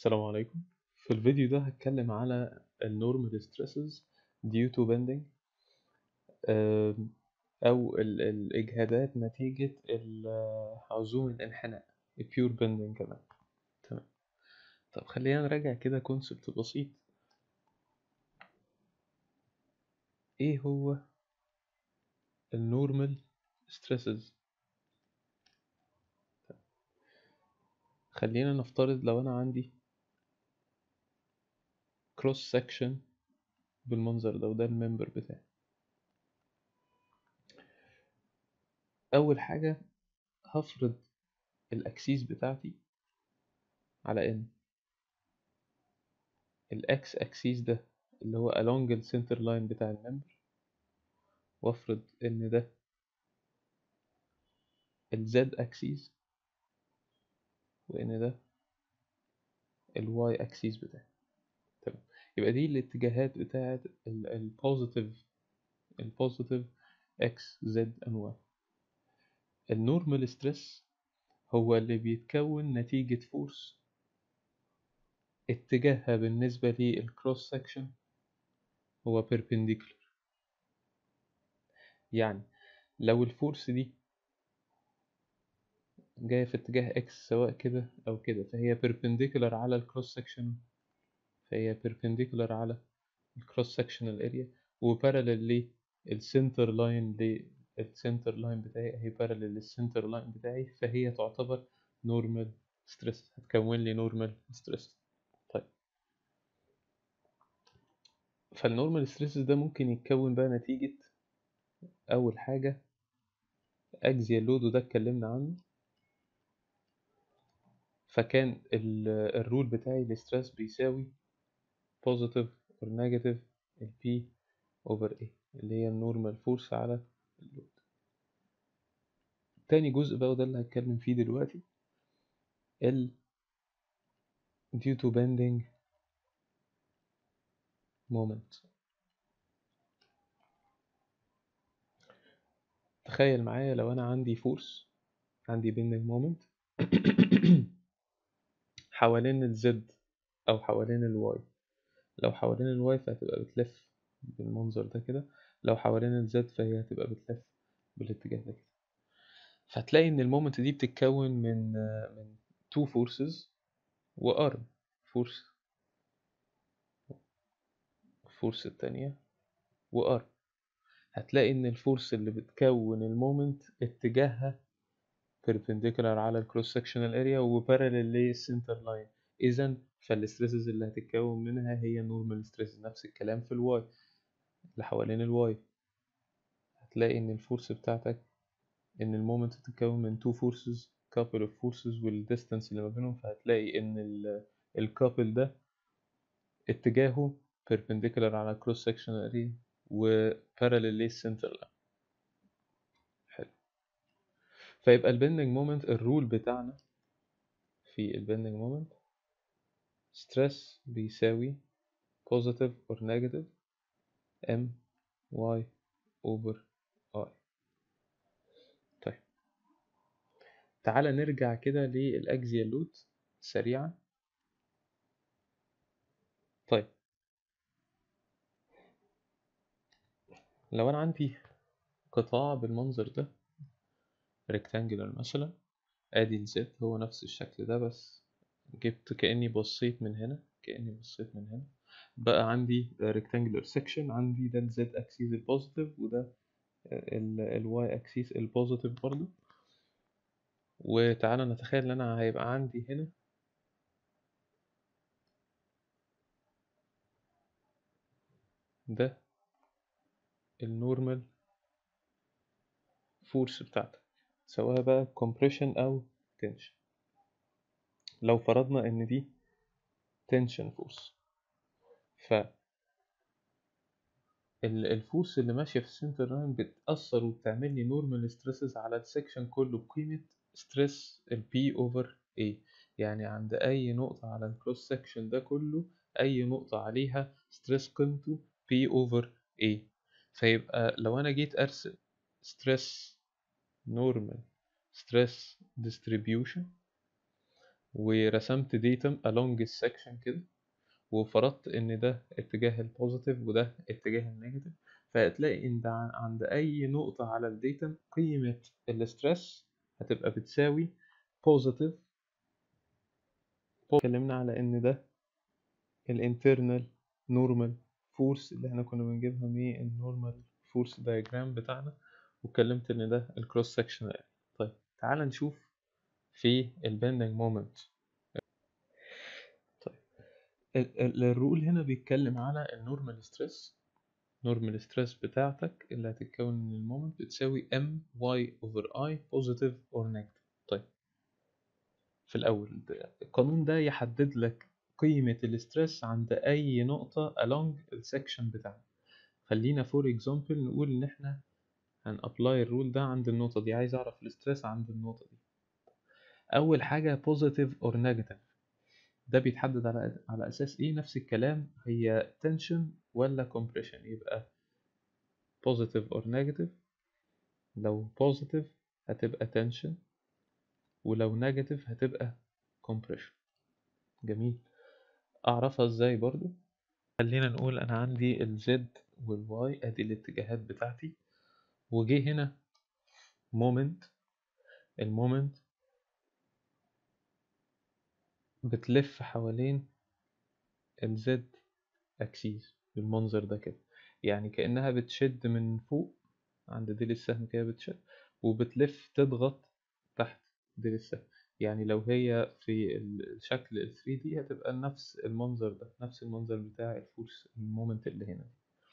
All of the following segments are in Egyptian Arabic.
السلام عليكم في الفيديو ده هتكلم على النورمال stresses due to bending آم، أو ال- الإجهادات نتيجة ال- عزوم الانحناء pure bending كمان تمام طب خلينا نراجع كده كونسبت بسيط إيه هو النورمال stresses خلينا نفترض لو أنا عندي cross section بالمنظر ده وده الممبر بتاعي أول حاجة هفرض الأكسيس بتاعتي على إن الإكس أكسيس ده اللي هو along السنتر لاين بتاع الممبر وافرض إن ده الزد أكسيس وإن ده الواي أكسيس بتاعي تمام يبقى دي الاتجاهات بتاعت البوزيتيف البوزيتيف اكس زد ان واي النورمال ستريس هو اللي بيتكون نتيجة فورس اتجاهها بالنسبة للكروس سكشن هو perpendicular يعني لو الفورس دي جاية في اتجاه اكس سواء كده أو كده فهي perpendicular على الكروس سكشن فهي perpendicular على الكروس سكشنال اريا وبارالل للسنتر لاين للسنتر لاين بتاعي اهي بارالل للسنتر لاين بتاعي فهي تعتبر نورمال ستريس هتكون لي نورمال ستريس طيب فالنورمال ستريس ده ممكن يتكون بقى نتيجة أول حاجة أكزيال لود وده اتكلمنا عنه فكان ال- الرول بتاعي الستريس بيساوي positive or negative ال P over A اللي هي النورمال فورس على اللود تاني جزء بقى وده اللي هتكلم فيه دلوقتي ال due to bending moment تخيل معايا لو أنا عندي فورس عندي bending moment حوالين الزد أو حوالين الواي لو حوالين الواي فهتبقى بتلف بالمنظر ده كده لو حوالين الزد فهي هتبقى بتلف بالاتجاه ده كده فهتلاقي إن المومنت دي بتتكون من من two forces وارم فورس الفورس التانية وارم هتلاقي إن الفورس اللي بتكون المومنت اتجاهها perpendicular على الكروس sectional area وبارالل للسنتر لاين إذا فالستريسز اللي هتتكون منها هي نورمال ستريس نفس الكلام في الواي اللي حوالين الواي هتلاقي إن الفورس بتاعتك إن المومنت بتتكون من two forces couple of forces والديستانس اللي ما بينهم فهتلاقي إن ال الكابل ده اتجاهه perpendicular على cross sectional area و parallel للسنتر لاين حلو فيبقى البندنج مومنت الرول بتاعنا في البندنج مومنت stress بيساوي positive or negative m y over i طيب تعالى نرجع كده للأكزيال لود سريعا طيب لو أنا عندي قطاع بالمنظر ده rectangular مثلا ادي الزد هو نفس الشكل ده بس جبت كأني بصيت من هنا كأني بصيت من هنا بقى عندي rectangular section عندي ده الزد اكسيس البوزيتيف وده الواي اكسيس البوزيتيف برضو وتعالى نتخيل ان انا هيبقى عندي هنا ده النورمال فورس بتاعتك سواء بقى compression او tension لو فرضنا ان دي tension force ف ال- الفورس اللي ماشية في السنتر لاين بتأثر وبتعمل لي نورمال ستريسز على السكشن كله بقيمة ستريس ال P over A يعني عند أي نقطة على الكروس سكشن ده كله أي نقطة عليها ستريس قيمته P over A فيبقى لو أنا جيت أرسم ستريس نورمال ستريس distribution ورسمت ديتم along السكشن كده وفرضت ان ده اتجاه البوزيتيف وده اتجاه النيجاتيف فهتلاقي ان ده عند اي نقطة على الديتم قيمة الاسترس هتبقى بتساوي بوزيتيف اتكلمنا على ان ده الانترنال نورمال فورس اللي احنا كنا بنجيبها من النورمال فورس دايجرام بتاعنا واتكلمت ان ده الكروس سكشن طيب تعال نشوف في البندنج مومنت طيب الرول هنا بيتكلم على النورمال ستريس نورمال ستريس بتاعتك اللي هتتكون من المومنت بتساوي ام واي اوفر اي بوزيتيف اور نيجاتيف طيب في الاول القانون ده يحدد لك قيمة الاسترس عند أي نقطة along السكشن بتاعنا خلينا فور اكزامبل نقول إن إحنا هنابلاي الرول ده عند النقطة دي عايز أعرف الاسترس عند النقطة دي أول حاجة positive or negative ده بيتحدد على على أساس إيه نفس الكلام هي tension ولا compression يبقى positive or negative لو positive هتبقى tension ولو negative هتبقى compression جميل أعرفها إزاي برضو خلينا نقول أنا عندي ال Z وال Y أدي الاتجاهات بتاعتي وجه هنا moment المومنت بتلف حوالين الزد اكسيس بالمنظر ده كده يعني كأنها بتشد من فوق عند ديل السهم كده بتشد وبتلف تضغط تحت ديل السهم يعني لو هي في الشكل ال 3 دي هتبقى نفس المنظر ده نفس المنظر بتاع الفورس المومنت اللي هنا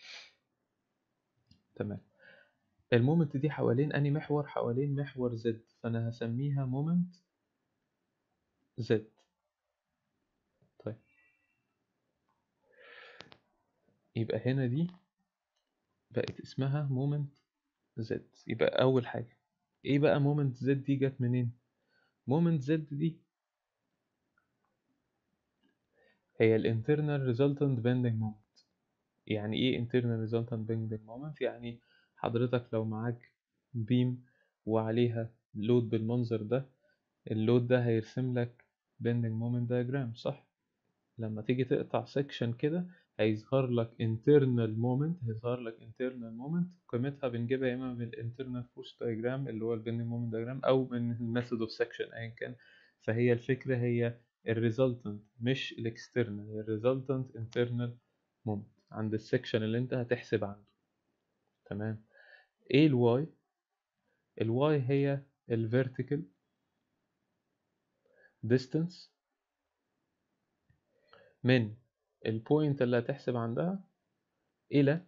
تمام المومنت دي حوالين أني محور حوالين محور زد فأنا هسميها مومنت زد طيب يبقى هنا دي بقت اسمها مومنت زد يبقى أول حاجة إيه بقى مومنت زد دي جت منين؟ مومنت زد دي هي ال internal resultant bending moment يعني ايه internal resultant bending moment يعني حضرتك لو معاك بيم وعليها لود بالمنظر ده اللود ده هيرسم لك bending moment diagram صح لما تيجي تقطع section كده هيظهر لك internal moment هيظهر لك internal moment قيمتها بنجيبها يا اما من internal force diagram اللي هو ال bending moment diagram او من method of section ايا كان فهي الفكرة هي الريزلتنت مش الاكسترنال هي الريزلتنت internal moment عند السكشن اللي انت هتحسب عنده تمام ايه الواي الواي هي الفيرتيكال distance من البوينت اللي هتحسب عندها إلى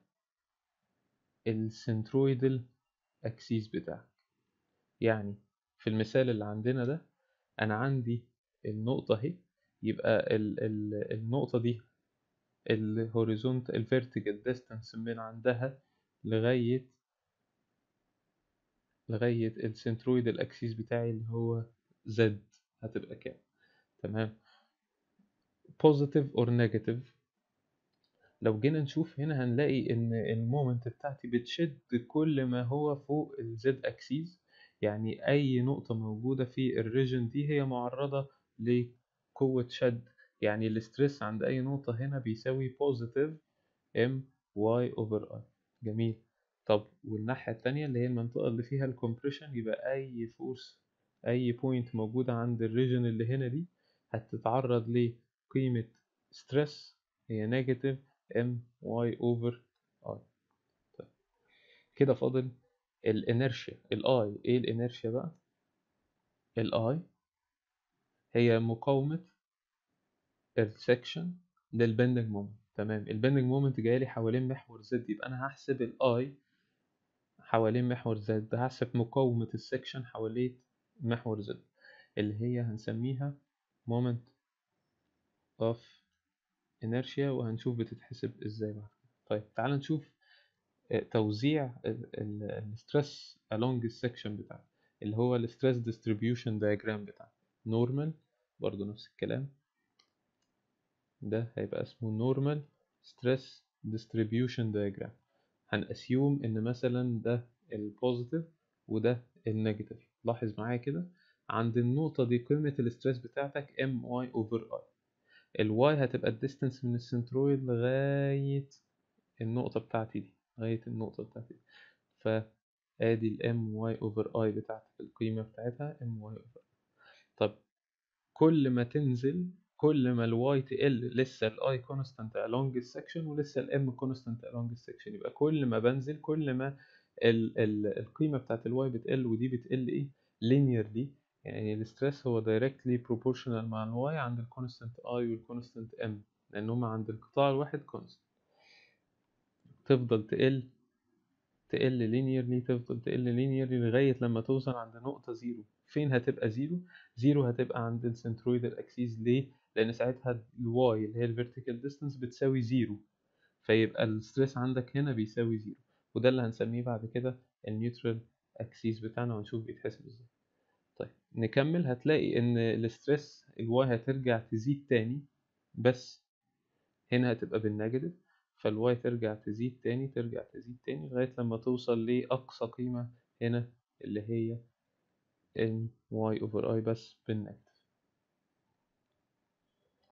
السنترويدال أكسيس بتاعك يعني في المثال اللي عندنا ده أنا عندي النقطة اهي يبقى ال ال النقطة دي الهوريزونت الفيرتيكال ديستانس من عندها لغاية لغاية السنترويدال أكسيس بتاعي اللي هو زد هتبقى كام تمام positive or negative لو جينا نشوف هنا هنلاقي ان المومنت بتاعتي بتشد كل ما هو فوق الزد اكسيس يعني اي نقطة موجودة في الريجن دي هي معرضة لقوة شد يعني الاسترس عند اي نقطة هنا بيساوي positive m y over i جميل طب والناحية التانية اللي هي المنطقة اللي فيها الكompression يبقى اي فورس اي بوينت موجودة عند الريجن اللي هنا دي هتتعرض لقيمة ستريس هي نيجاتيف ام واي اوفر اي طيب كده فاضل الانرشيا الاي ايه الانرشيا بقى الاي هي مقاومة السكشن للبندنج مومنت تمام البندنج مومنت جاي لي حوالين محور زد يبقى انا هحسب الاي حوالين محور زد هحسب مقاومة السكشن حوالين محور زد اللي هي هنسميها moment of inertia وهنشوف بتتحسب ازاي بعد كده طيب تعال نشوف توزيع الستريس along السكشن بتاعنا اللي هو الستريس distribution diagram بتاعنا normal برضو نفس الكلام ده هيبقى اسمه normal stress distribution diagram هنأسيوم ان مثلا ده البوزيتيف وده النيجاتيف لاحظ معايا كده عند النقطة دي قيمة الاسترس بتاعتك ام واي اوفر اي الواي هتبقى الديستنس من السنترويد لغاية النقطة بتاعتي دي لغاية النقطة بتاعتي دي فادي الام واي اوفر اي بتاعتك القيمة بتاعتها ام واي اوفر طب كل ما تنزل كل ما الواي تقل لسه الاي كونستانت along السكشن ولسه الام كونستانت along السكشن يبقى كل ما بنزل كل ما ال ال القيمة بتاعت الواي بتقل ودي بتقل ايه linearly يعني الستريس هو directly proportional مع الواي عند الكونستانت اي والكونستانت ام لان هما عند القطاع الواحد كونستانت تفضل تقل تقل linearly تفضل تقل linearly لغاية لما توصل عند نقطة زيرو فين هتبقى زيرو؟ زيرو هتبقى عند السنترويدال اكسيس ليه؟ لأن ساعتها الواي اللي هي الفيرتيكال ديستانس بتساوي زيرو فيبقى الستريس عندك هنا بيساوي زيرو وده اللي هنسميه بعد كده النيوترال اكسيس بتاعنا وهنشوف بيتحسب ازاي طيب نكمل هتلاقي ان الستريس الواي هترجع تزيد تاني بس هنا هتبقى بالنيجاتيف فالواي ترجع تزيد تاني ترجع تزيد تاني لغاية لما توصل لأقصى قيمة هنا اللي هي n y over i بس بالنيجاتيف